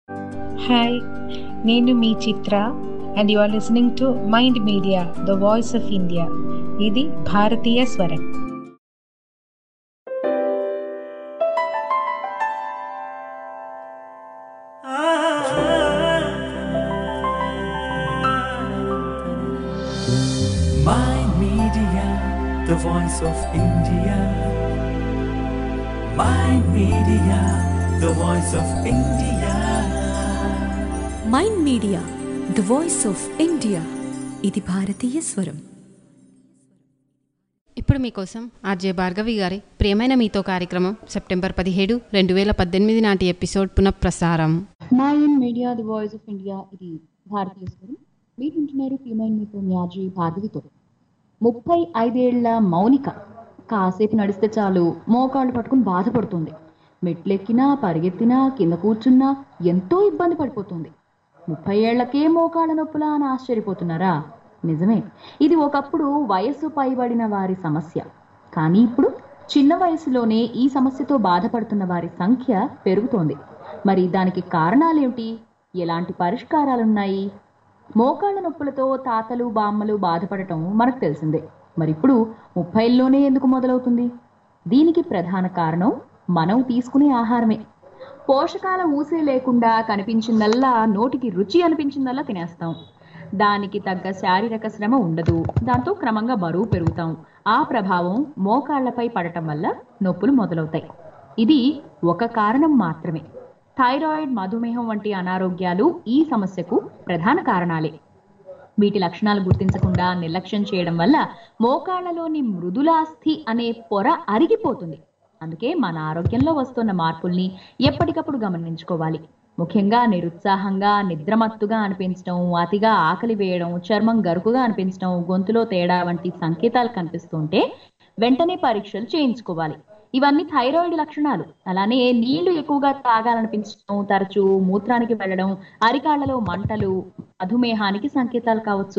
Hi నేను మీ Chitra and you are listening to mind media the voice of India ఇది భారతీయ స్వరం Mind Media, the voice of India. Mind Media, the voice of India. Mind media the voice of India ఇది భారతీయ స్వరం ఇప్పుడు మీకోసం ఆర్జే భార్గవి గారి ప్రియమైన మీతో కార్యక్రమం సెప్టెంబర్ పదిహేడు రెండు వేల పద్దెనిమిది నాటి ఎపిసోడ్ పునఃప్రసారం mind media the voice of India ఇది భారతీయ స్వరం మీరు వింటున్నారు ప్రియమైన మీతో మ్యాజీ భాగవితో ముప్పై ఐదేళ్ల మౌనిక కాసేపు నడిస్తే చాలు మోకాళ్ళు పట్టుకుని బాధపడుతుంది మెట్లెక్కినా పరిగెత్తినా కింద కూర్చున్నా ఎంతో ఇబ్బంది పడిపోతుంది ముప్పై ఏళ్లకే మోకాళ్ళ నొప్పులా అని ఆశ్చర్యపోతున్నారా నిజమే ఇది ఒకప్పుడు వయస్సు పైబడిన వారి సమస్య కానీ ఇప్పుడు చిన్న వయసులోనే ఈ సమస్యతో బాధపడుతున్న వారి సంఖ్య పెరుగుతోంది మరి దానికి కారణాలేమిటి ఎలాంటి పరిష్కారాలున్నాయి మోకాళ్ళ నొప్పులతో తాతలు బామ్మలు బాధపడటం మనకు తెలిసిందే మరి ఇప్పుడు ముప్పైల్లోనే ఎందుకు మొదలవుతుంది దీనికి ప్రధాన కారణం మనం తీసుకునే ఆహారమే పోషకాల ఊసే లేకుండా కనిపించిందల్లా నోటికి రుచి అనిపించిందల్లా తినేస్తాం దానికి తగ్గ శారీరక శ్రమ ఉండదు దాంతో క్రమంగా బరువు పెరుగుతాం ఆ ప్రభావం మోకాళ్లపై పడటం వల్ల నొప్పులు మొదలవుతాయి ఇది ఒక కారణం మాత్రమే థైరాయిడ్ మధుమేహం వంటి అనారోగ్యాలు ఈ సమస్యకు ప్రధాన కారణాలే వీటి లక్షణాలు గుర్తించకుండా నిర్లక్ష్యం చేయడం వల్ల మోకాళ్లలోని మృదులాస్థి అనే పొర అరిగిపోతుంది అందుకే మన ఆరోగ్యంలో వస్తున్న మార్పుల్ని ఎప్పటికప్పుడు గమనించుకోవాలి ముఖ్యంగా నిరుత్సాహంగా నిద్రమత్తుగా అనిపించడం అతిగా ఆకలి వేయడం చర్మం గరుకుగా అనిపించడం గొంతులో తేడా వంటి సంకేతాలు కనిపిస్తుంటే వెంటనే పరీక్షలు చేయించుకోవాలి ఇవన్నీ థైరాయిడ్ లక్షణాలు అలానే నీళ్లు ఎక్కువగా తాగాలనిపించడం తరచూ మూత్రానికి వెళ్ళడం అరికాళ్లలో మంటలు మధుమేహానికి సంకేతాలు కావచ్చు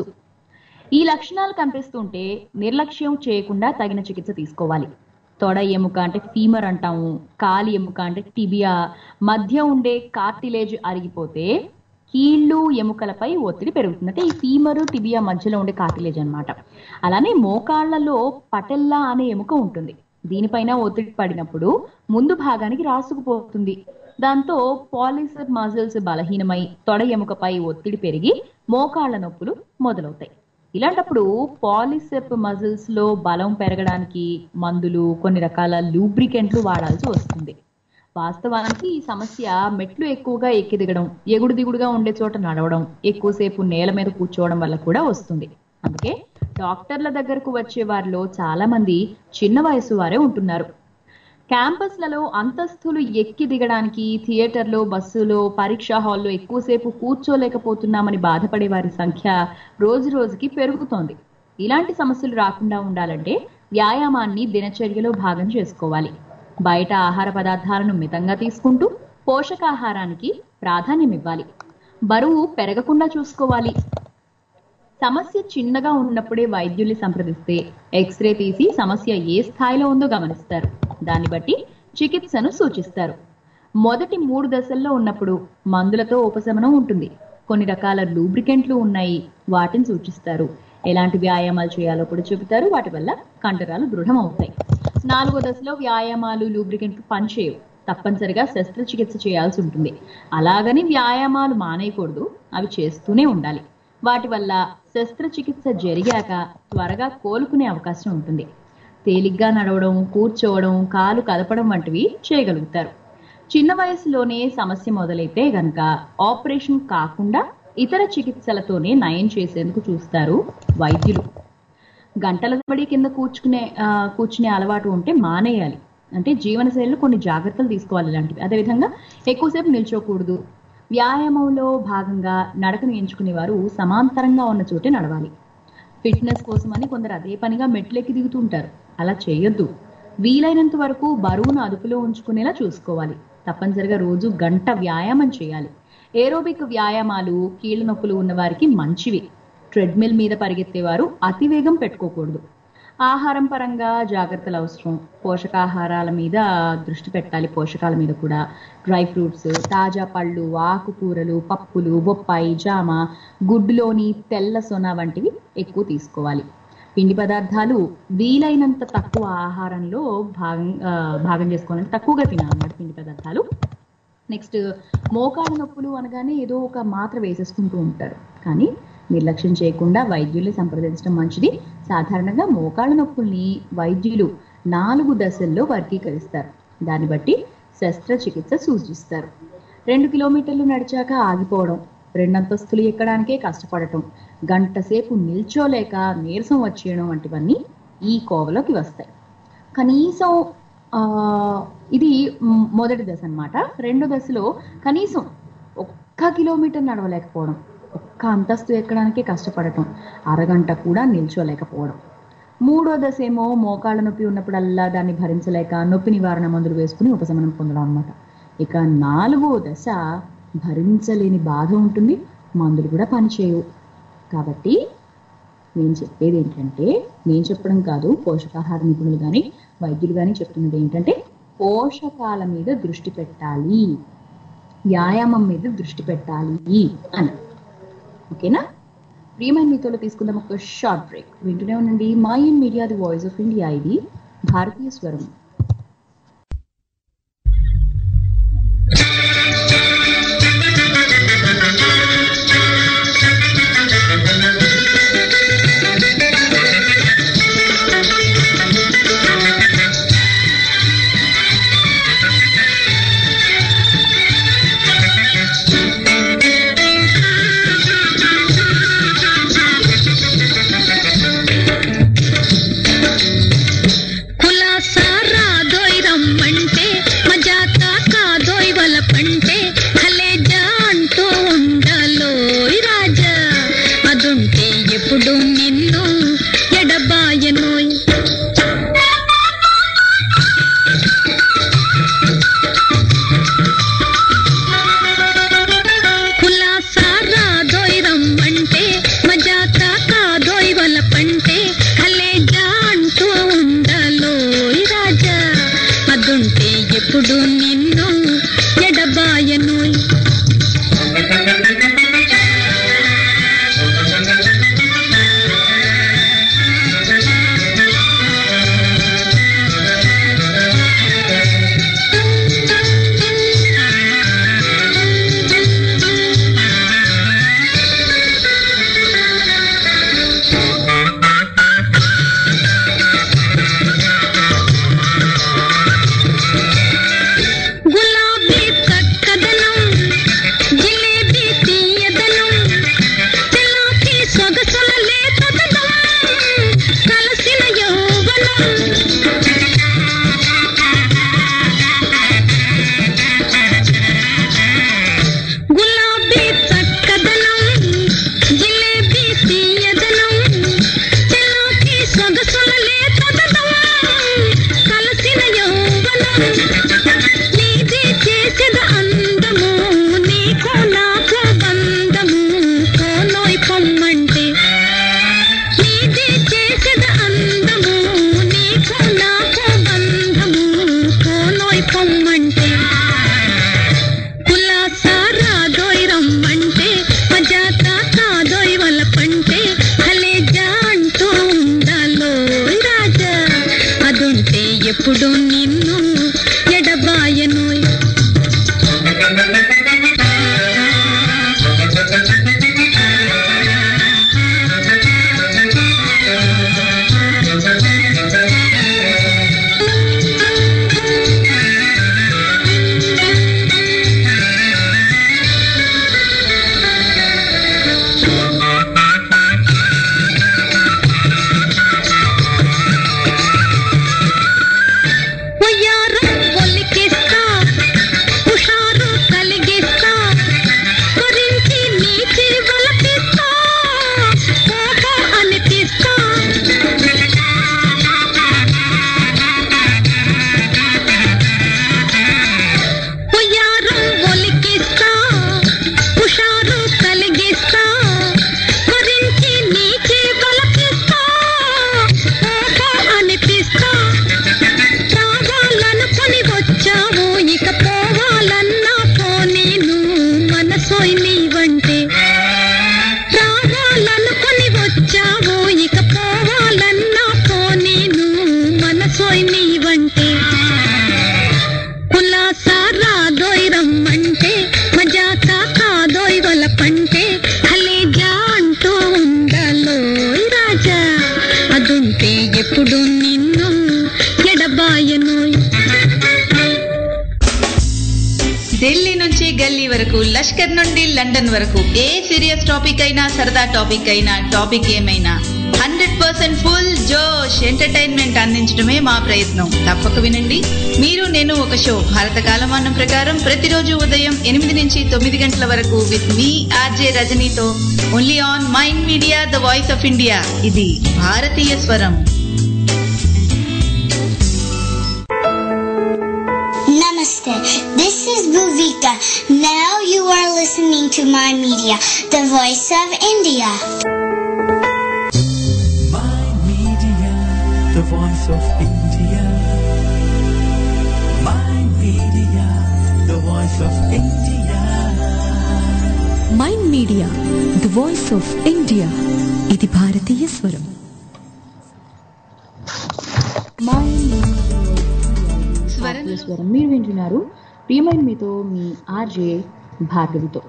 ఈ లక్షణాలు కనిపిస్తుంటే నిర్లక్ష్యం చేయకుండా తగిన చికిత్స తీసుకోవాలి తొడ ఎముక అంటే ఫీమర్ అంటాము కాలి ఎముక అంటే టిబియా మధ్య ఉండే కార్టిలేజ్ అరిగిపోతే కీళ్ళు ఎముకలపై ఒత్తిడి పెరుగుతుంది అంటే ఈ ఫీమర్ టిబియా మధ్యలో ఉండే కార్టిలేజ్ అన్నమాట అలానే మోకాళ్లలో పటెల్లా అనే ఎముక ఉంటుంది దీనిపైన ఒత్తిడి పడినప్పుడు ముందు భాగానికి రాసుకుపోతుంది దాంతో పాలిసర్ మజిల్స్ బలహీనమై తొడ ఎముకపై ఒత్తిడి పెరిగి మోకాళ్ల నొప్పులు మొదలవుతాయి ఇలాంటప్పుడు పాలిసెప్ మజిల్స్ లో బలం పెరగడానికి మందులు కొన్ని రకాల లూబ్రికెంట్లు వాడాల్సి వస్తుంది వాస్తవానికి ఈ సమస్య మెట్లు ఎక్కువగా ఎక్కి దిగడం ఎగుడు దిగుడుగా ఉండే చోట నడవడం ఎక్కువసేపు నేల మీద కూర్చోవడం వల్ల కూడా వస్తుంది అందుకే డాక్టర్ల దగ్గరకు వచ్చే వారిలో చాలా మంది చిన్న వయసు వారే ఉంటున్నారు క్యాంపస్లలో అంతస్తులు ఎక్కి దిగడానికి థియేటర్లో బస్సులో పరీక్షా హాల్లో ఎక్కువసేపు కూర్చోలేకపోతున్నామని బాధపడే వారి సంఖ్య రోజు రోజుకి పెరుగుతోంది ఇలాంటి సమస్యలు రాకుండా ఉండాలంటే వ్యాయామాన్ని దినచర్యలో భాగం చేసుకోవాలి బయట ఆహార పదార్థాలను మితంగా తీసుకుంటూ పోషకాహారానికి ప్రాధాన్యం ఇవ్వాలి బరువు పెరగకుండా చూసుకోవాలి సమస్య చిన్నగా ఉన్నప్పుడే వైద్యుల్ని సంప్రదిస్తే ఎక్స్రే తీసి సమస్య ఏ స్థాయిలో ఉందో గమనిస్తారు దాన్ని బట్టి చికిత్సను సూచిస్తారు మొదటి మూడు దశల్లో ఉన్నప్పుడు మందులతో ఉపశమనం ఉంటుంది కొన్ని రకాల లూబ్రికెంట్లు ఉన్నాయి వాటిని సూచిస్తారు ఎలాంటి వ్యాయామాలు చేయాలో కూడా చెబుతారు వాటి వల్ల కండరాలు దృఢం అవుతాయి నాలుగో దశలో వ్యాయామాలు లూబ్రికెంట్లు పనిచేయవు తప్పనిసరిగా శస్త్రచికిత్స చేయాల్సి ఉంటుంది అలాగని వ్యాయామాలు మానేయకూడదు అవి చేస్తూనే ఉండాలి వాటి వల్ల శస్త్రచికిత్స జరిగాక త్వరగా కోలుకునే అవకాశం ఉంటుంది తేలిగ్గా నడవడం కూర్చోవడం కాలు కదపడం వంటివి చేయగలుగుతారు చిన్న వయసులోనే సమస్య మొదలైతే గనక ఆపరేషన్ కాకుండా ఇతర చికిత్సలతోనే నయం చేసేందుకు చూస్తారు వైద్యులు గంటల తబడి కింద కూర్చుకునే ఆ, కూర్చునే అలవాటు ఉంటే మానేయాలి అంటే జీవనశైలిలో కొన్ని జాగ్రత్తలు తీసుకోవాలి ఇలాంటివి అదేవిధంగా ఎక్కువసేపు నిల్చోకూడదు వ్యాయామంలో భాగంగా నడకను ఎంచుకునేవారు సమాంతరంగా ఉన్న చోటే నడవాలి ఫిట్నెస్ కోసమని కొందరు అదే పనిగా మెట్లెక్కి దిగుతుంటారు అలా చేయొద్దు వీలైనంత వరకు బరువును అదుపులో ఉంచుకునేలా చూసుకోవాలి తప్పనిసరిగా రోజు గంట వ్యాయామం చేయాలి ఏరోబిక్ వ్యాయామాలు కీళ్ళ నొప్పులు ఉన్న వారికి మంచివి ట్రెడ్మిల్ మీద పరిగెత్తేవారు అతివేగం పెట్టుకోకూడదు ఆహారం పరంగా జాగ్రత్తలు అవసరం పోషకాహారాల మీద దృష్టి పెట్టాలి పోషకాల మీద కూడా డ్రై ఫ్రూట్స్ తాజా పళ్ళు ఆకుకూరలు పప్పులు బొప్పాయి జామ గుడ్డులోని తెల్ల సొన వంటివి ఎక్కువ తీసుకోవాలి పిండి పదార్థాలు వీలైనంత తక్కువ ఆహారంలో భాగం ఆ, భాగం చేసుకోవాలంటే తక్కువగా తినాలన్నమాట పిండి పదార్థాలు నెక్స్ట్ మోకాళ్ళ నొప్పులు అనగానే ఏదో ఒక మాత్ర వేసేసుకుంటూ ఉంటారు కానీ నిర్లక్ష్యం చేయకుండా వైద్యుల్ని సంప్రదించడం మంచిది సాధారణంగా మోకాళ్ళ నొప్పుల్ని వైద్యులు నాలుగు దశల్లో వర్గీకరిస్తారు దాన్ని బట్టి శస్త్రచికిత్స సూచిస్తారు రెండు కిలోమీటర్లు నడిచాక ఆగిపోవడం రెండంతస్తులు ఎక్కడానికే కష్టపడటం గంట సేపు నిల్చోలేక నీరసం వచ్చేయడం వంటివన్నీ ఈ కోవలోకి వస్తాయి కనీసం ఆ, ఇది మ్, మొదటి దశ అన్నమాట రెండో దశలో కనీసం ఒక్క కిలోమీటర్ నడవలేకపోవడం ఒక్క అంతస్తు ఎక్కడానికే కష్టపడటం అరగంట కూడా నిల్చోలేకపోవడం మూడో దశ ఏమో మోకాళ్ళ నొప్పి ఉన్నప్పుడల్లా దాన్ని భరించలేక నొప్పి నివారణ మందులు వేసుకుని ఉపశమనం పొందడం అన్నమాట ఇక నాలుగో దశ భరించలేని బాధ ఉంటుంది మందులు కూడా పనిచేయవు కాబట్టి నేను చెప్పేది ఏంటంటే నేను చెప్పడం కాదు పోషకాహార నిపుణులు కానీ వైద్యులు కానీ చెప్తున్నది ఏంటంటే పోషకాల మీద దృష్టి పెట్టాలి వ్యాయామం మీద దృష్టి పెట్టాలి అని ఓకేనా ప్రియమైన మీతో తీసుకుందాం ఒక షార్ట్ బ్రేక్ వింటూనే ఉండండి mind media the voice of India ఇది భారతీయ స్వరం కులాసా మనసోయ్ నీవంటే రావాలనుకొని వచ్చావో ఇక పోవాలన్నా పోనీను మనసోయ్ నీవంటే కులాసా రాదోయ్ రమ్మంటే మజాక కాదోయ్ వలపంటే హలేజా అంటూ ఉండాలోయ్ రాజా అదుంటే ఎప్పుడు నిన్ను ఎడబాయనోయ్ ఢిల్లీ నుంచి గల్లీ వరకు లష్కర్ నుండి లండన్ వరకు ఏ సీరియస్ టాపిక్ అయినా సరదా టాపిక్ అయినా టాపిక్ ఏమైనా హండ్రెడ్ పర్సెంట్ ఫుల్ జోష్ ఎంటర్టైన్మెంట్ అందించడమే మా ప్రయత్నం తప్పక వినండి మీరు నేను ఒక షో భారత కాలమానం ప్రకారం ప్రతిరోజు ఉదయం ఎనిమిది నుంచి తొమ్మిది గంటల వరకు విత్ మీ ఆర్జే రజనీతో only on mind media the voice of India ఇది భారతీయ స్వరం Namaste. This is Bhuvika. Now you are listening to my media, the voice of India. My media, the voice of India. My media, the voice of India. Mind media the voice of India ఇది భారతీయ స్వరం స్వరం మీరు వింటున్నారు ప్రియమైన మీతో మీ RJ భార్గవితో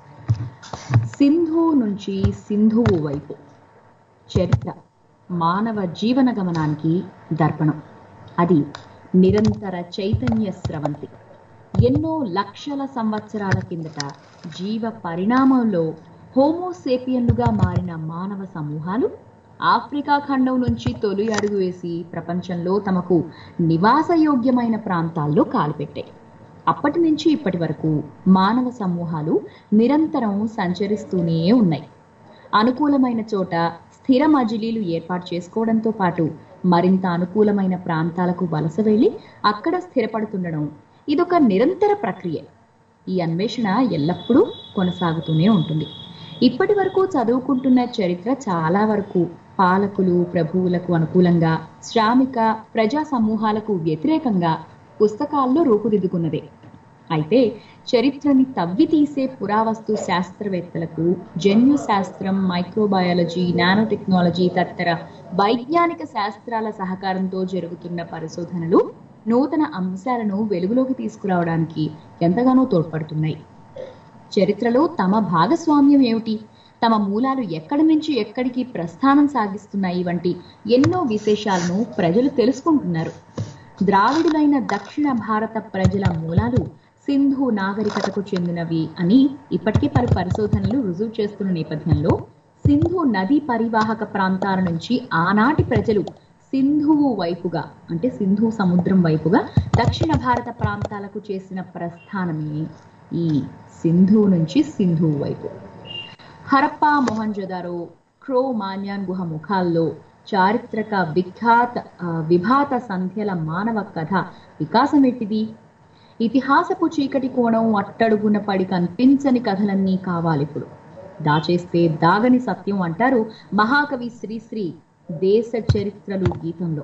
Sindhu నుంచి సింధువు వైపు చరిత్ర మానవ జీవన గమనానికి దర్పణం అది నిరంతర చైతన్య స్రవంతి ఎన్నో లక్షల సంవత్సరాల కిందట జీవ పరిణామంలో హోమోసేపియన్లుగా మారిన మానవ సమూహాలు ఆఫ్రికా ఖండం నుంచి తొలి అడుగు వేసి ప్రపంచంలో తమకు నివాసయోగ్యమైన ప్రాంతాల్లో కాలుపెట్టాయి అప్పటి నుంచి ఇప్పటి వరకు మానవ సమూహాలు నిరంతరం సంచరిస్తూనే ఉన్నాయి అనుకూలమైన చోట స్థిర మజిలీలు ఏర్పాటు చేసుకోవడంతో పాటు మరింత అనుకూలమైన ప్రాంతాలకు వలస వెళ్ళి అక్కడ స్థిరపడుతుండడం ఇదొక నిరంతర ప్రక్రియ ఈ అన్వేషణ ఎల్లప్పుడూ కొనసాగుతూనే ఉంటుంది ఇప్పటి వరకు చదువుకుంటున్న చరిత్ర చాలా వరకు పాలకులు ప్రభువులకు అనుకూలంగా శ్రామిక ప్రజా సమూహాలకు వ్యతిరేకంగా పుస్తకాల్లో రూపుదిద్దుకున్నదే అయితే చరిత్రని తవ్వి తీసే పురావస్తు శాస్త్రవేత్తలకు జన్యు శాస్త్రం మైక్రోబయాలజీ నానో టెక్నాలజీ తదితర వైజ్ఞానిక శాస్త్రాల సహకారంతో జరుగుతున్న పరిశోధనలు నూతన అంశాలను వెలుగులోకి తీసుకురావడానికి ఎంతగానో తోడ్పడుతున్నాయి చరిత్రలో తమ భాగస్వామ్యం ఏమిటి తమ మూలాలు ఎక్కడి నుంచి ఎక్కడికి ప్రస్థానం సాగిస్తున్నాయి వంటి ఎన్నో విశేషాలను ప్రజలు తెలుసుకుంటున్నారు ద్రావిడులైన దక్షిణ భారత ప్రజల మూలాలు సింధు నాగరికతకు చెందినవి అని ఇప్పటికే పలు పరిశోధనలు రుజువు చేస్తున్న నేపథ్యంలో సింధు నదీ పరివాహక ప్రాంతాల నుంచి ఆనాటి ప్రజలు సింధువు వైపుగా అంటే సింధు సముద్రం వైపుగా దక్షిణ భారత ప్రాంతాలకు చేసిన ప్రస్థానమే ఈ సింధు నుంచి సింధువు వైపు హరప్పా మొహంజదారో క్రో మాన్యాన్ గుహ ముఖాల్లో చారిత్రక విఖ్యాత ఆ, విభాత సంధ్యల మానవ కథ వికాసం ఎట్టిది ఇతిహాసపు చీకటి కోణం అట్టడుగున పడి కనిపించని కథలన్నీ కావాలిప్పుడు దాచేస్తే దాగని సత్యం అంటారు మహాకవి శ్రీశ్రీ దేశ చరిత్రలు గీతంలో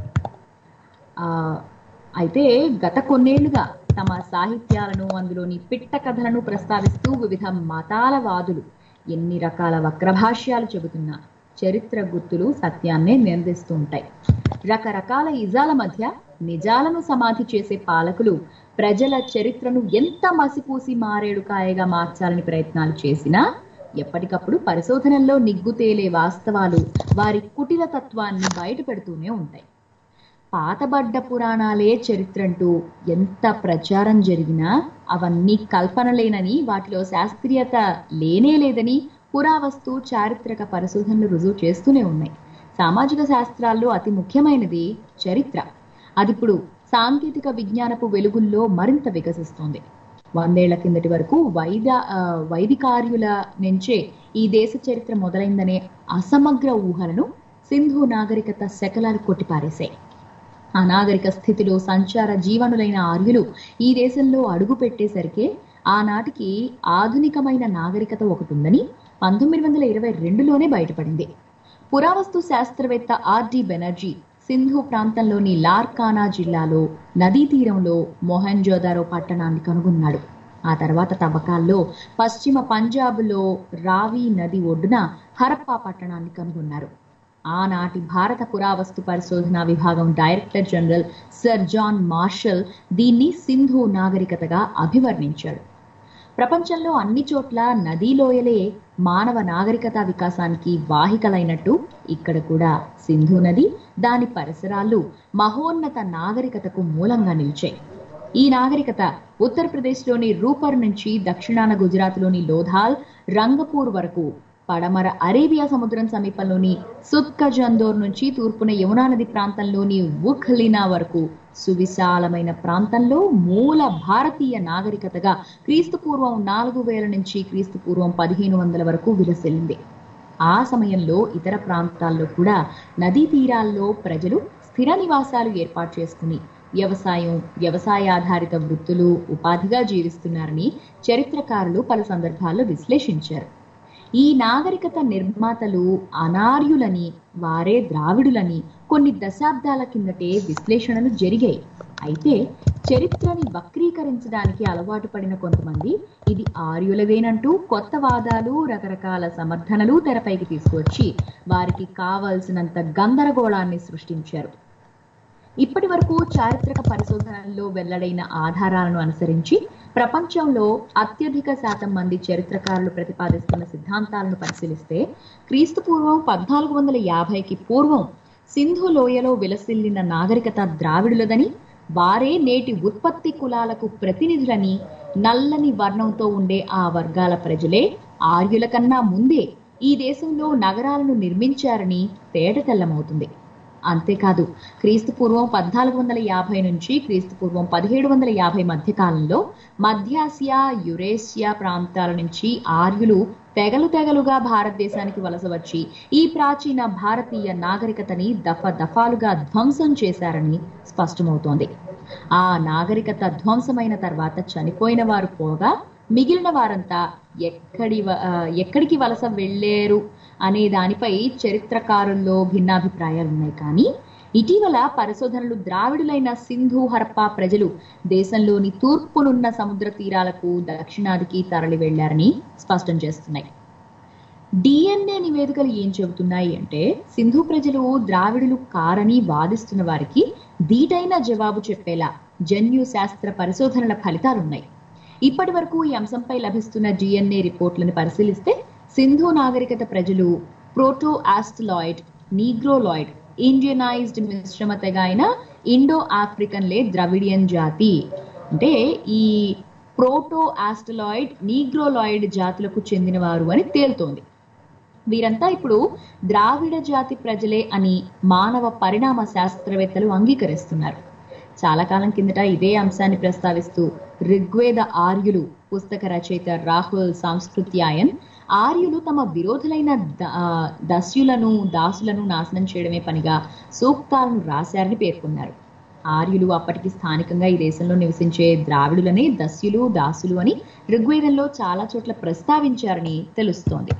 ఆ, అయితే గత కొన్నేళ్లుగా తమ సాహిత్యాలను అందులోని పిట్ట కథలను ప్రస్తావిస్తూ వివిధ మతాల వాదులు ఎన్ని రకాల వక్రభాష్యాలు చెబుతున్నా చరిత్ర గుర్తులు సత్యాన్నే నిర్ణయిస్తూ ఉంటాయి రకరకాల ఇజాల మధ్య నిజాలను సమాధి చేసే పాలకులు ప్రజల చరిత్రను ఎంత మసిపూసి మారేడు కాయగా మార్చాలని ప్రయత్నాలు చేసినా ఎప్పటికప్పుడు పరిశోధనల్లో నిగ్గు తేలే వాస్తవాలు వారి కుటిల తత్వాన్ని బయట పెడుతూనే ఉంటాయి పాతబడ్డ పురాణాలే చరిత్రంటూ ఎంత ప్రచారం జరిగినా అవన్నీ కల్పనలేనని వాటిలో శాస్త్రీయత లేనే లేదని పురావస్తు చారిత్రక పరిశోధనలు రుజువు చేస్తూనే ఉన్నాయి సామాజిక శాస్త్రాల్లో అతి ముఖ్యమైనది చరిత్ర అదిప్పుడు సాంకేతిక విజ్ఞానపు వెలుగుల్లో మరింత వికసిస్తోంది వందేళ్ల కిందటి వరకు వైద ఆ, వైదికార్యుల నుంచే ఈ దేశ చరిత్ర మొదలైందనే అసమగ్ర ఊహలను సింధు నాగరికత శకలాలు కొట్టిపారేశాయి అనాగరిక స్థితిలో సంచార జీవనులైన ఆర్యులు ఈ దేశంలో అడుగు పెట్టేసరికి ఆనాటికి ఆధునికమైన నాగరికత ఒకటి ఉందని పంతొమ్మిది వందల ఇరవై రెండులోనే బయటపడింది పురావస్తు శాస్త్రవేత్త ఆర్డి బెనర్జీ సింధు ప్రాంతంలోని లార్కానా జిల్లాలో నదీ తీరంలో మొహంజోదారో పట్టణాన్ని కనుగొన్నాడు ఆ తర్వాత తవ్వకాల్లో పశ్చిమ పంజాబ్లో రావి నది ఒడ్డున హరప్పా పట్టణాన్ని కనుగొన్నారు ఆనాటి భారత పురావస్తు పరిశోధన విభాగం director general sir John Marshall దీన్ని సింధు నాగరికతగా అభివర్ణించాడు ప్రపంచంలో అన్ని చోట్ల నదీ లోయలే మానవ నాగరికత వికాసానికి వాహికలైనట్టు ఇక్కడ కూడా సింధు నది దాని పరిసరాలు మహోన్నత నాగరికతకు మూలంగా నిలిచాయి ఈ నాగరికత ఉత్తరప్రదేశ్లోని రూపర్ నుంచి దక్షిణాన గుజరాత్లోని లోధాల్ రంగపూర్ వరకు పడమర అరేబియా సముద్రం సమీపంలోని సుత్కజందోర్ నుంచి తూర్పున యమునా నది ప్రాంతంలోని వుఖ్లినా వరకు సువిశాలమైన ప్రాంతంలో మూల భారతీయ నాగరికతగా క్రీస్తు పూర్వం నాలుగు వేల నుంచి క్రీస్తు పూర్వం పదిహేను వందల వరకు విలసిల్లింది ఆ సమయంలో ఇతర ప్రాంతాల్లో కూడా నదీ తీరాల్లో ప్రజలు స్థిర నివాసాలు ఏర్పాటు చేసుకుని వ్యవసాయం వ్యవసాయ ఆధారిత వృత్తులు ఉపాధిగా జీవిస్తున్నారని చరిత్రకారులు పలు సందర్భాల్లో విశ్లేషించారు ఈ నాగరికత నిర్మాతలు అనార్యులని వారే ద్రావిడులని కొన్ని దశాబ్దాల కిందటే విశ్లేషణలు జరిగాయి అయితే చరిత్రని వక్రీకరించడానికి అలవాటు పడిన కొంతమంది ఇది ఆర్యులదేనంటూ కొత్త వాదాలు రకరకాల సమర్థనలు తెరపైకి తీసుకువచ్చి వారికి కావలసినంత గందరగోళాన్ని సృష్టించారు ఇప్పటి వరకు చారిత్రక పరిశోధనల్లో వెల్లడైన ఆధారాలను అనుసరించి ప్రపంచంలో అత్యధిక శాతం మంది చరిత్రకారులు ప్రతిపాదిస్తున్న సిద్ధాంతాలను పరిశీలిస్తే క్రీస్తు పూర్వం పద్నాలుగు వందల యాభైకి పూర్వం సింధు లోయలో విలసిల్లిన నాగరికత ద్రావిడులదని వారే నేటి ఉత్పత్తి కులాలకు ప్రతినిధులని నల్లని వర్ణంతో ఉండే ఆ వర్గాల ప్రజలే ఆర్యుల కన్నా ముందే ఈ దేశంలో నగరాలను నిర్మించారని తేట తెల్లమవుతుంది అంతేకాదు క్రీస్తు పూర్వం పద్నాలుగు వందల యాభై నుంచి క్రీస్తు పూర్వం పదిహేడు వందల యాభై మధ్య కాలంలో మధ్యాసియా యురేషియా ప్రాంతాల నుంచి ఆర్యులు తెగలు తెగలుగా భారతదేశానికి వలస వచ్చి ఈ ప్రాచీన భారతీయ నాగరికతని దఫ దఫాలుగా ధ్వంసం చేశారని స్పష్టమవుతోంది ఆ నాగరికత ధ్వంసమైన తర్వాత చనిపోయిన వారు పోగా మిగిలిన వారంతా ఎక్కడి వ- ఆ, ఎక్కడికి వలస వెళ్ళారు అనే దానిపై చరిత్రకారుల్లో భిన్నాభిప్రాయాలు ఉన్నాయి కానీ ఇటీవల పరిశోధనలు ద్రావిడులైన సింధు హరప్పా ప్రజలు దేశంలోని తూర్పునున్న సముద్ర తీరాలకు దక్షిణాదికి తరలి వెళ్లారని స్పష్టం చేస్తున్నాయి డిఎన్ఏ నివేదికలు ఏం చెబుతున్నాయి అంటే సింధు ప్రజలు ద్రావిడులు కారని వాదిస్తున్న వారికి దీటైన జవాబు చెప్పేలా జన్యు శాస్త్ర పరిశోధనల ఫలితాలున్నాయి ఇప్పటి వరకు ఈ అంశంపై లభిస్తున్న డిఎన్ఏ రిపోర్ట్లను పరిశీలిస్తే సింధు నాగరికత ప్రజలు ప్రోటో ఆస్టలాయిడ్ నీగ్రోలాయిడ్ ఇండియనైజ్డ్ మిశ్రమ తెగ అయిన ఇండో ఆఫ్రికన్ లే ద్రవిడియన్ జాతి అంటే ఈ ప్రోటో ఆస్టలాయిడ్ నీగ్రోలాయిడ్ జాతులకు చెందినవారు అని తేలుతోంది వీరంతా ఇప్పుడు ద్రావిడ జాతి ప్రజలే అని మానవ పరిణామ శాస్త్రవేత్తలు అంగీకరిస్తున్నారు చాలా కాలం కిందట ఇదే అంశాన్ని ప్రస్తావిస్తూ ఋగ్వేద ఆర్యులు పుస్తక రచయిత రాహుల్ సంస్కృత్యాయన్ ఆర్యులు తమ విరోధులైన ద- ఆ, దస్యులను దాసులను నాశనం చేయడమే పనిగా సూక్తాలను రాశారని పేర్కొన్నారు ఆర్యులు అప్పటికి స్థానికంగా ఈ దేశంలో నివసించే ద్రావిడులనే దస్యులు దాసులు అని ఋగ్వేదంలో చాలా చోట్ల ప్రస్తావించారని తెలుస్తోంది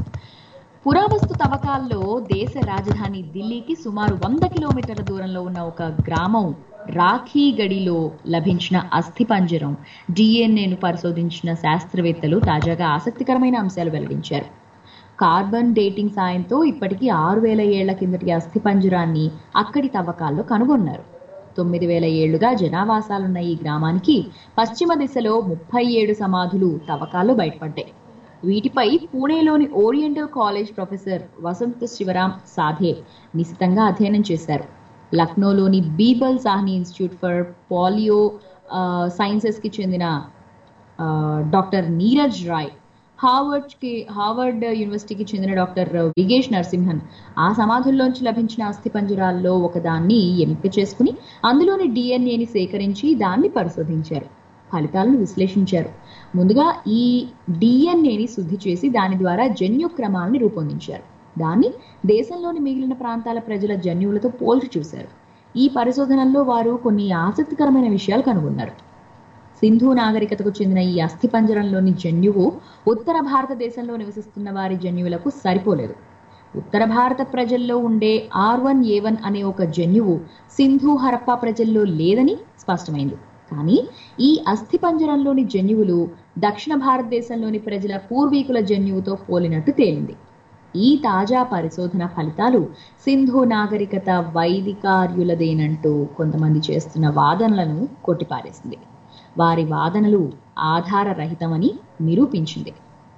పురావస్తు తవ్వకాల్లో దేశ రాజధాని ఢిల్లీకి సుమారు వంద కిలోమీటర్ల దూరంలో ఉన్న ఒక గ్రామం రాఖీగడిలో లభించిన అస్థిపంజరం డిఎన్ఏను పరిశోధించిన శాస్త్రవేత్తలు తాజాగా ఆసక్తికరమైన అంశాలు వెల్లడించారు కార్బన్ డేటింగ్ సాయంతో ఇప్పటికీ ఆరు వేల ఏళ్ల కిందటి అస్థిపంజరాన్ని అక్కడి తవ్వకాల్లో కనుగొన్నారు తొమ్మిది వేల ఏళ్లుగా జనావాసాలున్న ఈ గ్రామానికి పశ్చిమ దిశలో ముప్పై ఏడు సమాధులు తవ్వకాల్లో బయటపడ్డాయి వీటిపై పూణేలోని oriental college professor Vasant Shivram Sathe నిశితంగా అధ్యయనం చేశారు లక్నోలోని Birbal Sahni institute for palaeo సైన్సెస్కి చెందిన ఆ, డాక్టర్ నీరజ్ రాయ్ హార్వర్డ్ కి హార్వర్డ్ యూనివర్సిటీకి చెందిన డాక్టర్ విగేష్ నరసింహన్ ఆ సమాధుల్లోంచి లభించిన అస్థిపంజరాల్లో ఒకదాన్ని ఎంపిక చేసుకుని అందులోని డిఎన్ఏని సేకరించి దాన్ని పరిశోధించారు ఫలితాలను విశ్లేషించారు ముందుగా ఈ డిఎన్ఏని శుద్ధి చేసి దాని ద్వారా జన్యు క్రమాలని రూపొందించారు దాన్ని దేశంలోని మిగిలిన ప్రాంతాల ప్రజల జన్యువులతో పోల్చి చూశారు ఈ పరిశోధనల్లో వారు కొన్ని ఆసక్తికరమైన విషయాలు కనుగొన్నారు సింధు నాగరికతకు చెందిన ఈ అస్థిపంజరంలోని జన్యువు ఉత్తర భారతదేశంలో నివసిస్తున్న వారి జన్యువులకు సరిపోలేదు ఉత్తర భారత ప్రజల్లో ఉండే ఆర్ వన్ ఏ వన్ అనే ఒక జన్యువు సింధు హరప్పా ప్రజల్లో లేదని స్పష్టమైంది కానీ ఈ అస్థిపంజరంలోని జన్యువులు దక్షిణ భారతదేశంలోని ప్రజల పూర్వీకుల జన్యువుతో పోలినట్టు తేలింది ఈ తాజా పరిశోధన ఫలితాలు సింధు నాగరికత వైదికార్యులదేనంటూ కొంతమంది చేస్తున్న వాదనలను కొట్టిపారేసింది వారి వాదనలు ఆధారరహితమని నిరూపించింది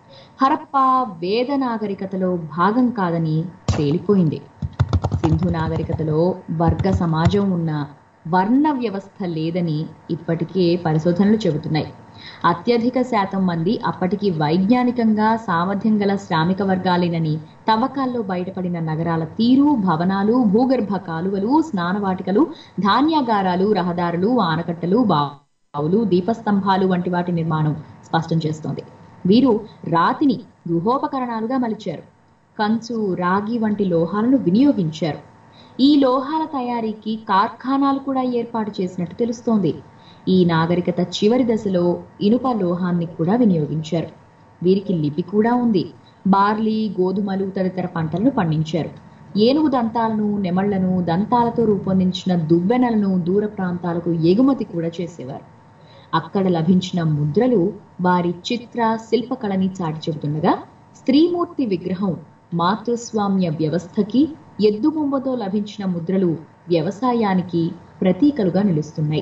హరప్ప వేద నాగరికతలో భాగం కాదని తేలిపోయింది సింధు నాగరికతలో వర్గ సమాజం ఉన్న వర్ణ వ్యవస్థ లేదని ఇప్పటికే పరిశోధనలు చెబుతున్నాయి అత్యధిక శాతం మంది అప్పటికి వైజ్ఞానికంగా సామర్థ్యం గల శ్రామిక వర్గాలేనని తవ్వకాల్లో బయటపడిన నగరాల తీరు భవనాలు భూగర్భ కాలువలు స్నానవాటికలు ధాన్యాగారాలు రహదారులు ఆనకట్టలు బావులు దీపస్తంభాలు వంటి వాటి నిర్మాణం స్పష్టం చేస్తోంది వీరు రాతిని గృహోపకరణాలుగా మలిచారు కంచు రాగి వంటి లోహాలను వినియోగించారు ఈ లోహాల తయారీకి కార్ఖానాలు కూడా ఏర్పాటు చేసినట్టు తెలుస్తోంది ఈ నాగరికత చివరి దశలో ఇనుప లోహాన్ని కూడా వినియోగించారు వీరికి లిపి కూడా ఉంది బార్లీ గోధుమలు తదితర పంటలను పండించారు ఏనుగు దంతాలను నెమళ్లను దంతాలతో రూపొందించిన దువ్వెనలను దూర ప్రాంతాలకు ఎగుమతి కూడా చేసేవారు అక్కడ లభించిన ముద్రలు వారి చిత్ర శిల్పకళని చాటి చెబుతుండగా స్త్రీమూర్తి విగ్రహం మాతృస్వామ్య వ్యవస్థకి ఎద్దు బొమ్మతో లభించిన ముద్రలు వ్యవసాయానికి ప్రతీకలుగా నిలుస్తున్నాయి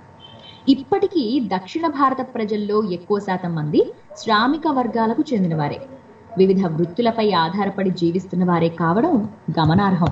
ఇప్పటికీ దక్షిణ భారత ప్రజల్లో ఎక్కువ శాతం మంది శ్రామిక వర్గాలకు చెందినవారే వివిధ వృత్తులపై ఆధారపడి జీవిస్తున్న వారే కావడం గమనార్హం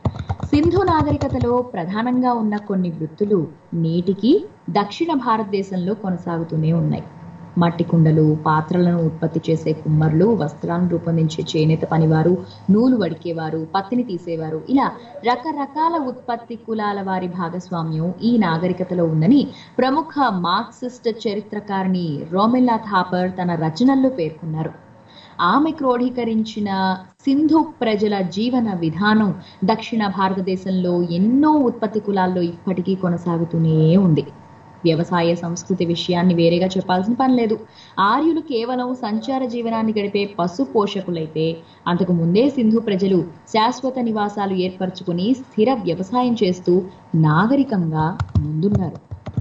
సింధు నాగరికతలో ప్రధానంగా ఉన్న కొన్ని వృత్తులు నేటికి దక్షిణ భారతదేశంలో కొనసాగుతూనే ఉన్నాయి మట్టి కుండలు పాత్రలను ఉత్పత్తి చేసే కుమ్మర్లు వస్త్రాలను రూపొందించే చేనేత పనివారు నూలు వడికేవారు పత్తిని తీసేవారు ఇలా రకరకాల ఉత్పత్తి కులాల వారి భాగస్వామ్యం ఈ నాగరికతలో ఉందని ప్రముఖ మార్క్సిస్ట్ చరిత్రకారిణి రోమెల్లా థాపర్ తన రచనల్లో పేర్కొన్నారు ఆమె క్రోడీకరించిన సింధు ప్రజల జీవన విధానం దక్షిణ భారతదేశంలో ఎన్నో ఉత్పత్తి కులాల్లో ఇప్పటికీ కొనసాగుతూనే ఉంది వ్యవసాయ సంస్కృతి విషయాన్ని వేరేగా చెప్పాల్సిన పని లేదు ఆర్యులు కేవలం సంచార జీవనాన్ని గడిపే పశు పోషకులైతే అంతకు ముందే సింధు ప్రజలు శాశ్వత నివాసాలు ఏర్పరచుకుని స్థిర వ్యవసాయం చేస్తూ నాగరికంగా ముందున్నారు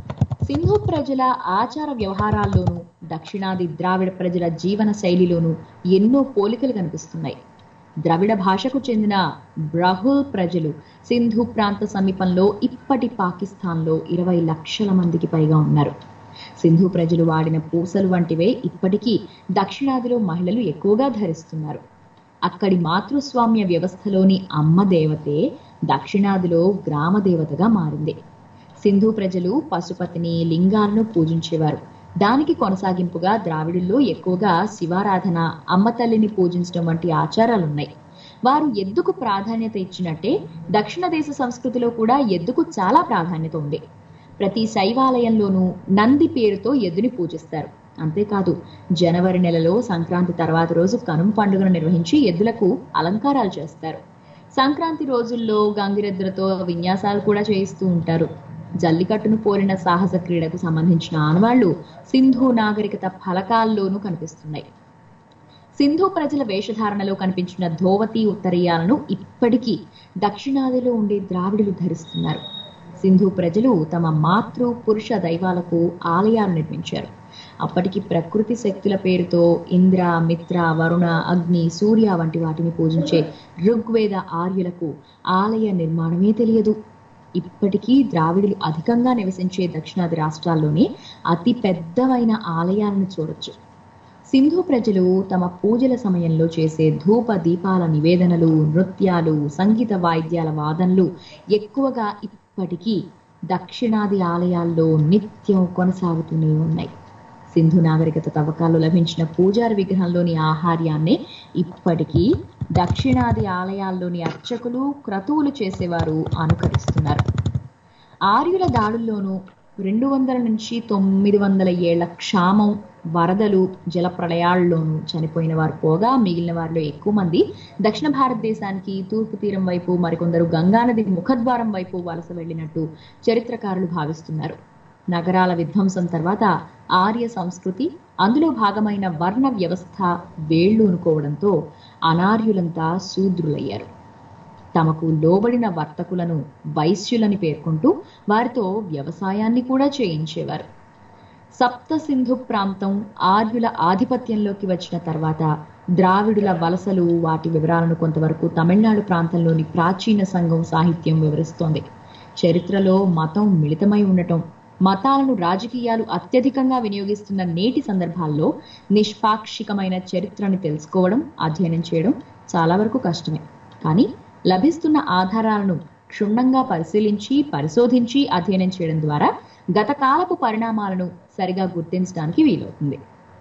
సింధు ప్రజల ఆచార వ్యవహారాల్లోనూ దక్షిణాది ద్రావిడ ప్రజల జీవన శైలిలోనూ ఎన్నో పోలికలు కనిపిస్తున్నాయి ద్రవిడ భాషకు చెందిన బ్రహుల్ ప్రజలు సింధు ప్రాంత సమీపంలో ఇప్పటి పాకిస్తాన్లో ఇరవై లక్షల మందికి పైగా ఉన్నారు సింధు ప్రజలు వాడిన పూసలు వంటివే ఇప్పటికీ దక్షిణాదిలో మహిళలు ఎక్కువగా ధరిస్తున్నారు అక్కడి మాతృస్వామ్య వ్యవస్థలోని అమ్మ దేవతే దక్షిణాదిలో గ్రామ దేవతగా మారింది సింధు ప్రజలు పశుపతిని లింగాలను పూజించేవారు దానికి కొనసాగింపుగా ద్రావిడుల్లో ఎక్కువగా శివారాధన అమ్మ తల్లిని పూజించడం వంటి ఆచారాలున్నాయి వారు ఎద్దుకు ప్రాధాన్యత ఇచ్చినట్టే దక్షిణ దేశ సంస్కృతిలో కూడా ఎద్దుకు చాలా ప్రాధాన్యత ఉంది ప్రతి శైవాలయంలోనూ నంది పేరుతో ఎద్దుని పూజిస్తారు అంతేకాదు జనవరి నెలలో సంక్రాంతి తర్వాత రోజు కనుమ పండుగను నిర్వహించి ఎద్దులకు అలంకారాలు చేస్తారు సంక్రాంతి రోజుల్లో గంగిరెద్దులతో విన్యాసాలు కూడా చేయిస్తూ ఉంటారు జల్లికట్టును పోలిన సాహస క్రీడకు సంబంధించిన ఆనవాళ్లు సింధు నాగరికత ఫలకాల్లోనూ కనిపిస్తున్నాయి సింధు ప్రజల వేషధారణలో కనిపించిన ధోవతి ఉత్తరీయాలను ఇప్పటికీ దక్షిణాదిలో ఉండే ద్రావిడులు ధరిస్తున్నారు సింధు ప్రజలు తమ మాతృ పురుష దైవాలకు ఆలయాలు నిర్మించారు అప్పటికి ప్రకృతి శక్తుల పేరుతో ఇంద్ర మిత్ర వరుణ అగ్ని సూర్య వంటి వాటిని పూజించే ఋగ్వేద ఆర్యులకు ఆలయ నిర్మాణమే తెలియదు ఇప్పటికీ ద్రావిడులు అధికంగా నివసించే దక్షిణాది రాష్ట్రాల్లోనే అతి పెద్దవైన ఆలయాలను చూడొచ్చు సింధు ప్రజలు తమ పూజల సమయంలో చేసే ధూప దీపాల నివేదనలు నృత్యాలు సంగీత వాయిద్యాల వాదనలు ఎక్కువగా ఇప్పటికీ దక్షిణాది ఆలయాల్లో నిత్యం కొనసాగుతూనే ఉన్నాయి సింధు నాగరికత తవ్వకాల్లో లభించిన పూజారి విగ్రహంలోని ఆహార్యాన్నే ఇప్పటికీ దక్షిణాది ఆలయాల్లోని అర్చకులు క్రతువులు చేసేవారు అనుకరిస్తున్నారు ఆర్యుల దాడుల్లోనూ రెండు వందల నుంచి తొమ్మిది వందల ఏళ్ల క్షామం వరదలు జల ప్రళయాల్లోనూ చనిపోయిన వారు పోగా మిగిలిన వారిలో ఎక్కువ మంది దక్షిణ భారతదేశానికి తూర్పు తీరం వైపు మరికొందరు గంగానది ముఖద్వారం వైపు వలస వెళ్ళినట్టు చరిత్రకారులు భావిస్తున్నారు నగరాల విధ్వంసం తర్వాత ఆర్య సంస్కృతి అందులో భాగమైన వర్ణ వ్యవస్థ వేళ్లు అనుకోవడంతో అనార్యులంతా శూద్రులయ్యారు తమకు లోబడిన వర్తకులను వైశ్యులని పేర్కొంటూ వారితో వ్యవసాయాన్ని కూడా చేయించేవారు సప్త సింధు ప్రాంతం ఆర్యుల ఆధిపత్యంలోకి వచ్చిన తర్వాత ద్రావిడుల వలసలు వాటి వివరాలను కొంతవరకు తమిళనాడు ప్రాంతంలోని ప్రాచీన సంఘం సాహిత్యం వివరిస్తోంది చరిత్రలో మతం మిళితమై ఉండటం మతాలను రాజకీయాలు అత్యధికంగా వినియోగిస్తున్న నేటి సందర్భాల్లో నిష్పాక్షికమైన చరిత్రను తెలుసుకోవడం అధ్యయనం చేయడం చాలా వరకు కష్టమే కానీ లభిస్తున్న ఆధారాలను క్షుణ్ణంగా పరిశీలించి పరిశోధించి అధ్యయనం చేయడం ద్వారా గత కాలపు పరిణామాలను సరిగా గుర్తించడానికి వీలవుతుంది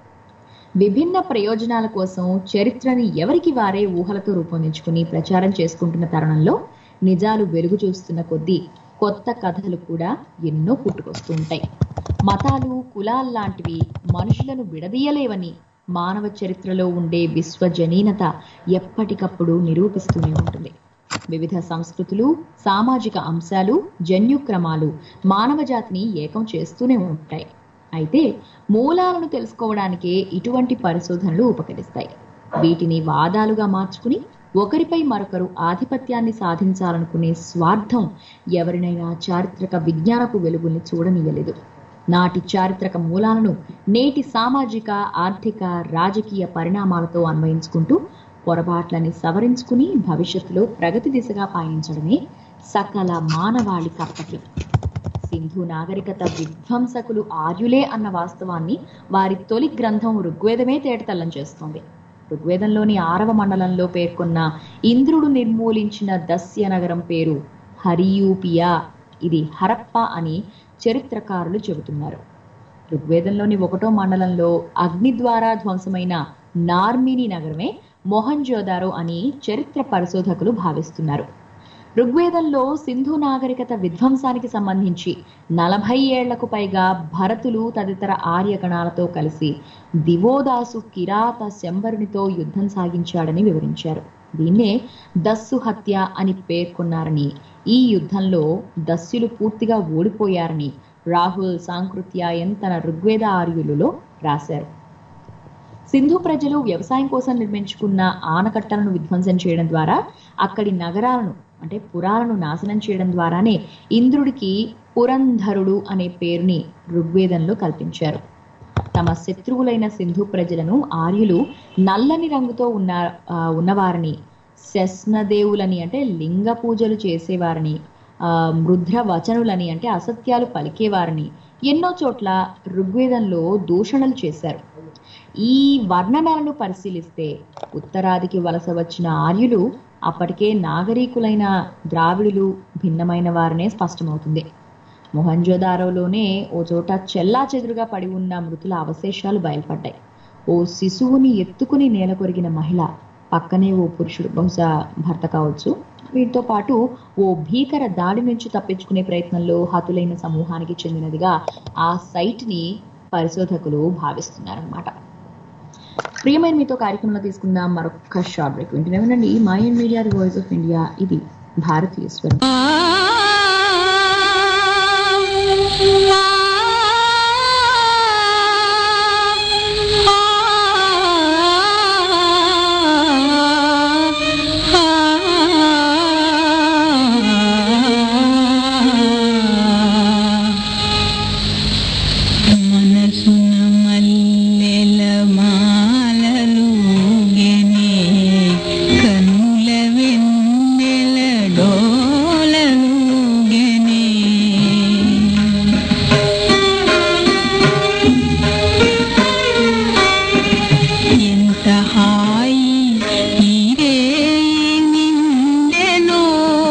విభిన్న ప్రయోజనాల కోసం చరిత్రని ఎవరికి వారే ఊహలతో రూపొందించుకుని ప్రచారం చేసుకుంటున్న తరుణంలో నిజాలు వెలుగు చూస్తున్న కొద్దీ కొత్త కథలు కూడా ఎన్నో పుట్టుకొస్తూ ఉంటాయి మతాలు కులాలు లాంటివి మనుషులను విడదీయలేవని మానవ చరిత్రలో ఉండే విశ్వజనీనత ఎప్పటికప్పుడు నిరూపిస్తూనే ఉంటుంది వివిధ సంస్కృతులు సామాజిక అంశాలు జన్యుక్రమాలు మానవ జాతిని ఏకం చేస్తూనే ఉంటాయి అయితే మూలాలను తెలుసుకోవడానికే ఇటువంటి పరిశోధనలు ఉపకరిస్తాయి వీటిని వాదాలుగా మార్చుకుని ఒకరిపై మరొకరు ఆధిపత్యాన్ని సాధించాలనుకునే స్వార్థం ఎవరినైనా చారిత్రక విజ్ఞానపు వెలుగుల్ని చూడనీయలేదు నాటి చారిత్రక మూలాలను నేటి సామాజిక ఆర్థిక రాజకీయ పరిణామాలతో అన్వయించుకుంటూ పొరపాట్లని సవరించుకుని భవిష్యత్తులో ప్రగతి దిశగా పయనించడమే సకల మానవాళి కర్తవ్యం సింధు నాగరికత విధ్వంసకులు ఆర్యులే అన్న వాస్తవాన్ని వారి తొలి గ్రంథం ఋగ్వేదమే తేటతల్లం చేస్తోంది ఋగ్వేదంలోని ఆరవ మండలంలో పేర్కొన్న ఇంద్రుడు నిర్మూలించిన దస్య నగరం పేరు హరియూపియా ఇది హరప్ప అని చరిత్రకారులు చెబుతున్నారు ఋగ్వేదంలోని ఒకటో మండలంలో అగ్ని ద్వారా ధ్వంసమైన నార్మిని నగరమే మొహంజోదారో అని చరిత్ర పరిశోధకులు భావిస్తున్నారు ఋగ్వేదంలో సింధు నాగరికత విధ్వంసానికి సంబంధించి నలభై ఏళ్లకు పైగా భరతులు తదితర ఆర్యగణాలతో కలిసి దివోదాసు కిరాత శంబరునితో యుద్ధం సాగించాడని వివరించారు దీన్నే దస్సు హత్య అని పేర్కొన్నారని ఈ యుద్ధంలో దస్యులు పూర్తిగా ఓడిపోయారని రాహుల్ సాంకృత్యాయన్ తన ఋగ్వేద ఆర్యులలో రాశారు సింధు ప్రజలు వ్యవసాయం కోసం నిర్మించుకున్న ఆనకట్టలను విధ్వంసం చేయడం ద్వారా అక్కడి నగరాలను అంటే పురాలను నాశనం చేయడం ద్వారానే ఇంద్రుడికి పురంధరుడు అనే పేరుని ఋగ్వేదంలో కల్పించారు తమ శత్రువులైన సింధు ప్రజలను ఆర్యులు నల్లని రంగుతో ఉన్న ఆ, ఉన్నవారిని శస్నదేవులని అంటే లింగ పూజలు చేసేవారిని ఆ, మృద్ర వచనులని అంటే అసత్యాలు పలికేవారిని ఎన్నో చోట్ల ఋగ్వేదంలో దూషణలు చేశారు ఈ వర్ణనలను పరిశీలిస్తే ఉత్తరాదికి వలస వచ్చిన ఆర్యులు అప్పటికే నాగరికులైన ద్రావిడులు భిన్నమైన వారనే స్పష్టమవుతుంది మొహంజోదారోలోనే ఓ చోట చెల్లా చెదురుగా పడి ఉన్న మృతుల అవశేషాలు బయలుపడ్డాయి ఓ శిశువుని ఎత్తుకుని నేల కొరిగిన మహిళ పక్కనే ఓ పురుషుడు బహుశా భర్త కావచ్చు వీటితో పాటు ఓ భీకర దాడి నుంచి తప్పించుకునే ప్రయత్నంలో హతులైన సమూహానికి చెందినదిగా ఆ సైట్ ని పరిశోధకులు భావిస్తున్నారన్నమాట ప్రియమైన మీతో కార్యక్రమంలో తీసుకుందాం మరొక షార్ట్ బ్రేక్ వింటూనే ఉండండి mind media the voice of India ఇది భారతీయ స్వరం మనసున మల్లెల మాలలుగెనే కన్నుల వెన్నెల డోలలుగెనే ఎంత హాయి ఈరే నిండెనో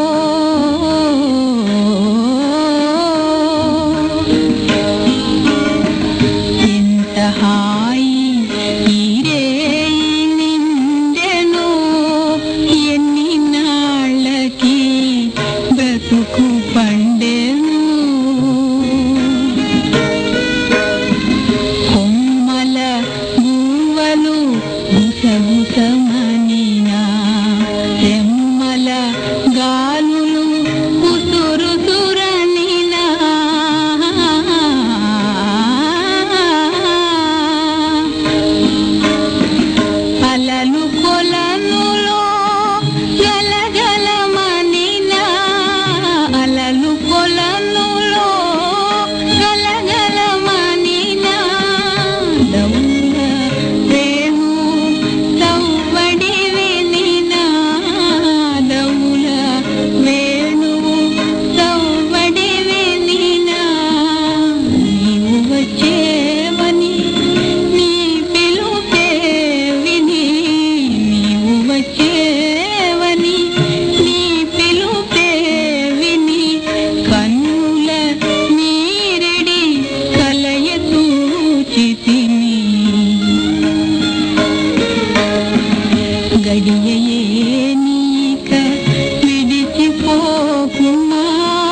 ఎంత హాయి ఈరే నిండెనో ఎన్ని నాళ్ళకి బ్రతుకు పండెను కొమ్మల గువ్వలు గుసగుసమనినా రెమ్మల గాలులు కుసురుసురనినా అలలు కొలనులో గలగలమని గడియయే నీక విడిచిపోకుమా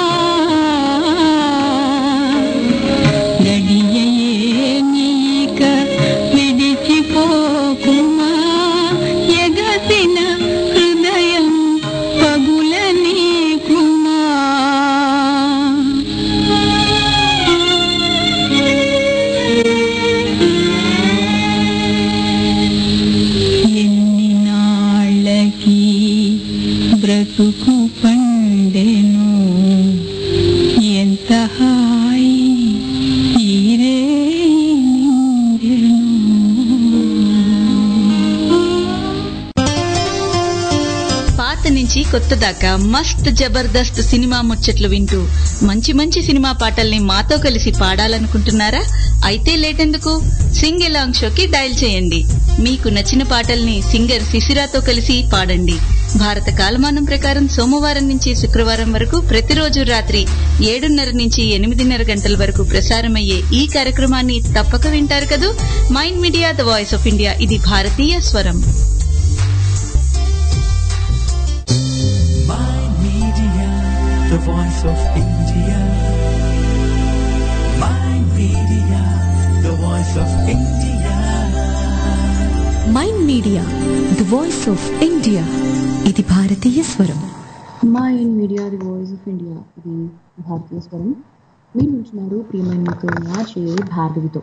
గడియయే నీక విడిచిపోకుమా ఎగసిన హృదయం పగుల నీకుమా ఎన్ని నాళ్ళకి బ్రతుకు పండెను ఎంత హాయి ఈరే పాత నుంచి కొత్త దాకా మస్త్ జబర్దస్త్ సినిమా ముచ్చట్లు వింటూ మంచి మంచి సినిమా పాటల్ని మాతో కలిసి పాడాలనుకుంటున్నారా అయితే లేటెందుకు సింగ్ ఎలాంగ్ షోకి డయల్ చేయండి మీకు నచ్చిన పాటల్ని సింగర్ శిశిరాతో కలిసి పాడండి భారత కాలమానం ప్రకారం సోమవారం నుంచి శుక్రవారం వరకు ప్రతిరోజు రాత్రి ఏడున్నర నుంచి ఎనిమిదిన్నర గంటల వరకు ప్రసారమయ్యే ఈ కార్యక్రమాన్ని తప్పక వింటారు కదూ mind media the voice of India ఇది భారతీయ స్వరం Mind Media, the voice of India. Mind Media, the voice of India. Mind media the voice of India ఇది భారతీయ స్వరం mind media the voice of India ఇది భారతీయ స్వరం మీరు ఉంటున్నారు ప్రియమైన మీతో మ్యాచ్ భార్గవితో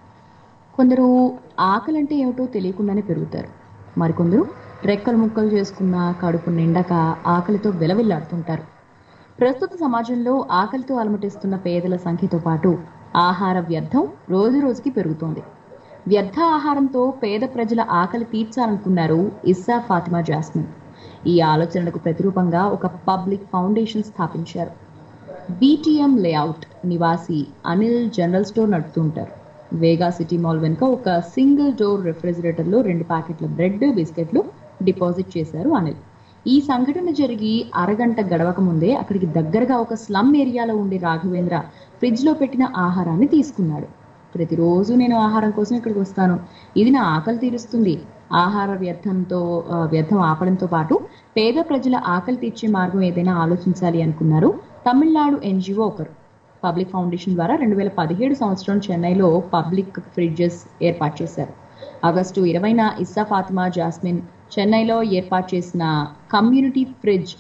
కొందరు ఆకలంటే ఏమిటో తెలియకుండానే పెరుగుతారు మరికొందరు రెక్కలు ముక్కలు చేసుకున్న కడుపు నిండక ఆకలితో విలవిల్లాడుతుంటారు ప్రస్తుత సమాజంలో ఆకలితో అలమటిస్తున్న పేదల సంఖ్యతో పాటు ఆహార వ్యర్థం రోజు రోజుకి పెరుగుతోంది వ్యర్థ ఆహారంతో పేద ప్రజల ఆకలి తీర్చాలనుకున్నారు ఇస్సా ఫాతిమా జాస్మిన్ ఈ ఆలోచనలకు ప్రతిరూపంగా ఒక పబ్లిక్ ఫౌండేషన్ స్థాపించారు బీటీఎం లేఅవుట్ నివాసి అనిల్ జనరల్ స్టోర్ నడుపుతుంటారు వేగా సిటీ మాల్ వెనుక ఒక సింగిల్ డోర్ రెఫ్రిజిరేటర్లో రెండు ప్యాకెట్ల బ్రెడ్ బిస్కెట్లు డిపాజిట్ చేశారు అనిల్ ఈ సంఘటన జరిగి అరగంట గడవక ముందే అక్కడికి దగ్గరగా ఒక స్లమ్ ఏరియాలో ఉండే రాఘవేంద్ర ఫ్రిడ్జ్ లో పెట్టిన ఆహారాన్ని తీసుకున్నాడు ప్రతిరోజు నేను ఆహారం కోసం ఇక్కడికి వస్తాను ఇది నా ఆకలి తీరుస్తుంది ఆహార వ్యర్థంతో ఆ, వ్యర్థం ఆపడంతో పాటు పేద ప్రజల ఆకలి తీర్చే మార్గం ఏదైనా ఆలోచించాలి అనుకున్నారు తమిళనాడు ఎన్జిఓ ఒకరు పబ్లిక్ ఫౌండేషన్ ద్వారా రెండు వేల పదిహేడు సంవత్సరం చెన్నైలో పబ్లిక్ ఫ్రిడ్జెస్ ఏర్పాటు చేశారు ఆగస్టు ఇరవైన ఇస్సా ఫాతిమా జాస్మిన్ చెన్నైలో ఏర్పాటు చేసిన కమ్యూనిటీ ఫ్రిడ్జ్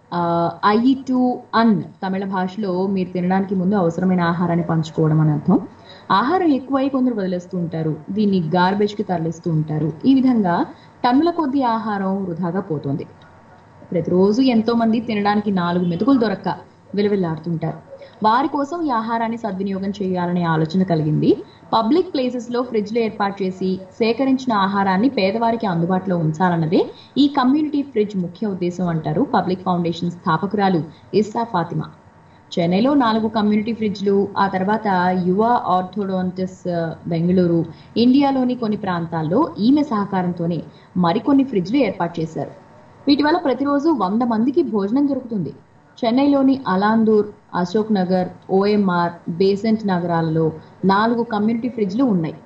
ఐఈ టు అన్ తమిళ భాషలో మీరు తినడానికి ముందు అవసరమైన ఆహారాన్ని పంచుకోవడం అని అర్థం ఆహారం ఎక్కువై కొందరు వదిలేస్తూ ఉంటారు దీన్ని గార్బేజ్ కి తరలిస్తూ ఉంటారు ఈ విధంగా టన్నుల కొద్ది ఆహారం వృధాగా పోతుంది ప్రతిరోజు ఎంతో మంది తినడానికి నాలుగు మెతుకులు దొరక్క విలువిల్లాడుతుంటారు వారి కోసం ఈ ఆహారాన్ని సద్వినియోగం చేయాలనే ఆలోచన కలిగింది పబ్లిక్ ప్లేసెస్ లో ఫ్రిడ్జ్లు ఏర్పాటు చేసి సేకరించిన ఆహారాన్ని పేదవారికి అందుబాటులో ఉంచాలన్నదే ఈ కమ్యూనిటీ ఫ్రిడ్జ్ ముఖ్య ఉద్దేశం అంటారు పబ్లిక్ ఫౌండేషన్ స్థాపకురాలు ఇస్సా ఫాతిమా చెన్నైలో నాలుగు కమ్యూనిటీ ఫ్రిడ్జ్లు ఆ తర్వాత యువ ఆర్థోడాంటిస్ బెంగళూరు ఇండియాలోని కొన్ని ప్రాంతాల్లో ఈమె సహకారంతోనే మరికొన్ని ఫ్రిడ్జ్లు ఏర్పాటు చేశారు వీటి వల్ల ప్రతిరోజు వంద మందికి భోజనం దొరుకుతుంది చెన్నైలోని అలాందూర్ అశోక్ నగర్ ఓఎంఆర్ బేసెంట్ నగరాలలో నాలుగు కమ్యూనిటీ ఫ్రిడ్జ్లు ఉన్నాయి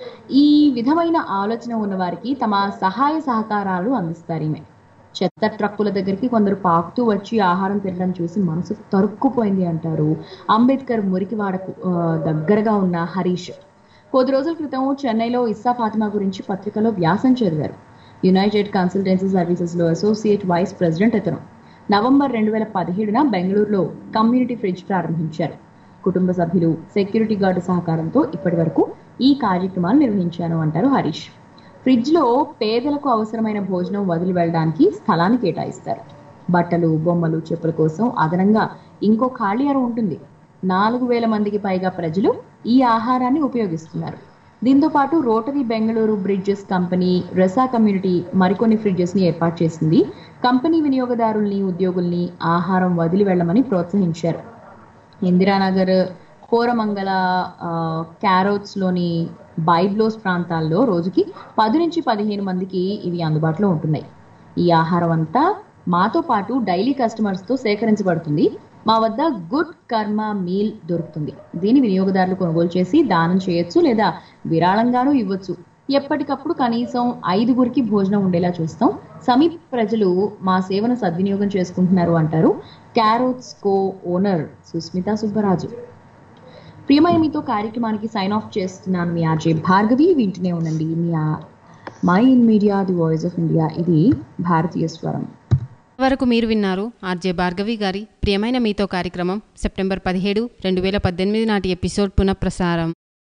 ఈ విధమైన ఆలోచన ఉన్న వారికి తమ సహాయ సహకారాలు అందిస్తారు ఈమె చెత్త ట్రక్కుల దగ్గరికి కొందరు పాకుతూ వచ్చి ఆహారం తినడం చూసి మనసు తరుక్కుపోయింది అంటారు అంబేద్కర్ మురికివాడకు ఆ, దగ్గరగా ఉన్న హరీష్ కొద్ది రోజుల క్రితం చెన్నైలో ఇస్సా ఫాతిమా గురించి పత్రికలో వ్యాసం చదివారు యునైటెడ్ కన్సల్టెన్సీ సర్వీసెస్ లో అసోసియేట్ వైస్ ప్రెసిడెంట్ అతను నవంబర్ రెండు వేల పదిహేడున బెంగళూరులో కమ్యూనిటీ ఫ్రిడ్జ్ ప్రారంభించారు కుటుంబ సభ్యులు సెక్యూరిటీ గార్డు సహకారంతో ఇప్పటి వరకు ఈ కార్యక్రమాలు నిర్వహించాను అంటారు హరీష్ ఫ్రిడ్జ్ లో పేదలకు అవసరమైన భోజనం వదిలి వెళ్ళడానికి స్థలాన్ని కేటాయిస్తారు బట్టలు బొమ్మలు చెప్పుల కోసం అదనంగా ఇంకో ఖాళీ అర ఉంటుంది నాలుగు వేల మందికి పైగా ప్రజలు ఈ ఆహారాన్ని ఉపయోగిస్తున్నారు దీంతో పాటు రోటరీ బెంగళూరు బ్రిడ్జెస్ కంపెనీ రెసా కమ్యూనిటీ మరికొన్ని ఫ్రిడ్జెస్ ని ఏర్పాటు చేసింది కంపెనీ వినియోగదారుల్ని ఉద్యోగుల్ని ఆహారం వదిలి వెళ్ళమని ప్రోత్సహించారు ఇందిరానగర్ కోరమంగళ ఆ, క్యారోట్స్ లోని బైబ్లోస్ ప్రాంతాల్లో రోజుకి పది నుంచి పదిహేను మందికి ఇవి అందుబాటులో ఉంటున్నాయి ఈ ఆహారం అంతా మాతో పాటు డైలీ కస్టమర్స్ తో సేకరించబడుతుంది మా వద్ద గుడ్ కర్మ మీల్ దొరుకుతుంది దీని వినియోగదారులు కొనుగోలు చేసి దానం చేయొచ్చు లేదా విరాళంగానూ ఇవ్వచ్చు ఎప్పటికప్పుడు కనీసం ఐదుగురికి భోజనం ఉండేలా చూస్తాం సమీప ప్రజలు మా సేవను సద్వినియోగం చేసుకుంటున్నారు అంటారు carrots co owner Susmita Subbaraju ప్రియమైన మీతో కార్యక్రమానికి సైన్ ఆఫ్ చేస్తున్నాను మీ ఆర్జే భార్గవి వింటూనే ఉండండి మీ ఆ- mind media the voice of India ఇది భారతీయ స్వరం వరకు మీరు విన్నారు ఆర్జే భార్గవి గారి ప్రియమైన మీతో కార్యక్రమం సెప్టెంబర్ పదిహేడు రెండు వేల పద్దెనిమిది నాటి ఎపిసోడ్ పునఃప్రసారం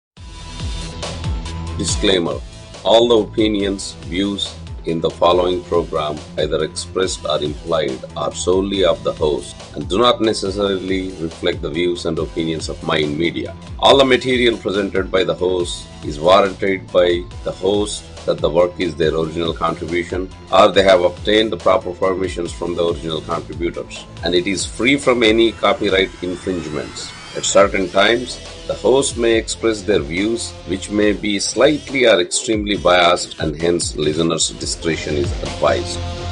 Disclaimer All the opinions, views in the following program, either expressed or implied, are solely of the host and do not necessarily reflect the views and opinions of Mind Media. All the material presented by the host is warranted by the host that the work is their original contribution or they have obtained the proper permissions from the original contributors and it is free from any copyright infringements. At certain times, the host may express their views, which may be slightly or extremely biased, and hence listeners' discretion is advised.